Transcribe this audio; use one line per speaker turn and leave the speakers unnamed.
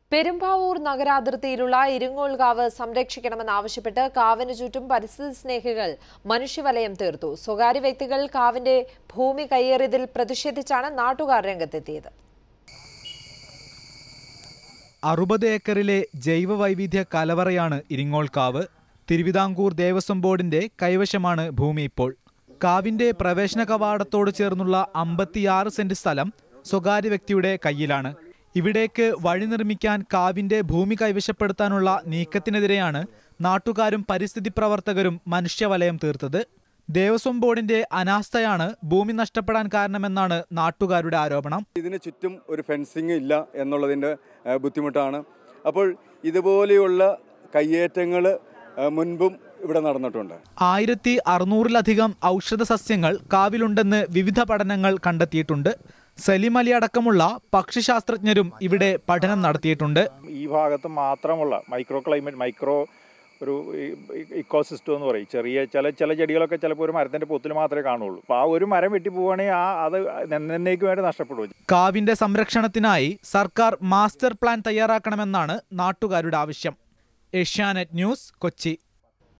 പെരുമ്പാവൂർ നഗരാതിർത്തിയിലുള്ള ഇരിങ്ങോൾകാവ് സംരക്ഷിക്കണമെന്നാവശ്യപ്പെട്ട് കാവിന് ചുറ്റും പരിസ്ഥിതി സ്നേഹികൾ മനുഷ്യവലയം തീർത്തു സ്വകാര്യ വ്യക്തികൾ കാവിന്റെ ഭൂമി കയ്യേറിയതിൽ പ്രതിഷേധിച്ചാണ് നാട്ടുകാർ രംഗത്തെത്തിയത്
അറുപത് ഏക്കറിലെ ജൈവ വൈവിധ്യ കലവറയാണ് ഇരിങ്ങോൾക്കാവ് തിരുവിതാംകൂർ ദേവസ്വം ബോർഡിന്റെ കൈവശമാണ് ഭൂമി ഇപ്പോൾ കാവിന്റെ പ്രവേശന കവാടത്തോട് ചേർന്നുള്ള അമ്പത്തിയാറ് സെന്റ് സ്ഥലം സ്വകാര്യ വ്യക്തിയുടെ കയ്യിലാണ് ഇവിടേക്ക് വഴി നിർമ്മിക്കാൻ കാവിന്റെ ഭൂമി കൈവശപ്പെടുത്താനുള്ള നീക്കത്തിനെതിരെയാണ് നാട്ടുകാരും പരിസ്ഥിതി പ്രവർത്തകരും മനുഷ്യവലയം തീർത്തത് ദേവസ്വം ബോർഡിന്റെ അനാസ്ഥയാണ് ഭൂമി നഷ്ടപ്പെടാൻ കാരണമെന്നാണ് നാട്ടുകാരുടെ ആരോപണം
ഇതിന് ചുറ്റും ഒരു ഫെൻസിങ് ഇല്ല എന്നുള്ളതിൻ്റെ ഏഹ്, ബുദ്ധിമുട്ടാണ് അപ്പോൾ ഇതുപോലെയുള്ള കയ്യേറ്റങ്ങൾ മുൻപും ഇവിടെ നടന്നിട്ടുണ്ട്
ആയിരത്തി അറുന്നൂറിലധികം ഔഷധ സസ്യങ്ങൾ കാവിലുണ്ടെന്ന് വിവിധ പഠനങ്ങൾ കണ്ടെത്തിയിട്ടുണ്ട് സലിം അലി അടക്കമുള്ള പക്ഷിശാസ്ത്രജ്ഞരും ഇവിടെ പഠനം നടത്തിയിട്ടുണ്ട്
ഈ ഭാഗത്ത് മാത്രമുള്ള മൈക്രോ ക്ലൈമറ്റ് മൈക്രോ ഒരു ഇക്കോസിസ്റ്റം എന്ന് പറയും ചെറിയ ചില ചില ചെടികളൊക്കെ ചിലപ്പോൾ ഒരു മരത്തിൻ്റെ പൊത്തിൽ മാത്രമേ കാണുള്ളൂ അപ്പോൾ ആ ഒരു മരം വെട്ടി പോവുകയാണെങ്കിൽ ആ അത് എന്നേക്കുമായിട്ട് നഷ്ടപ്പെടും
കാവിന്റെ സംരക്ഷണത്തിനായി സർക്കാർ മാസ്റ്റർ പ്ലാൻ തയ്യാറാക്കണമെന്നാണ് നാട്ടുകാരുടെ ആവശ്യം ഏഷ്യാനെറ്റ് ന്യൂസ് കൊച്ചി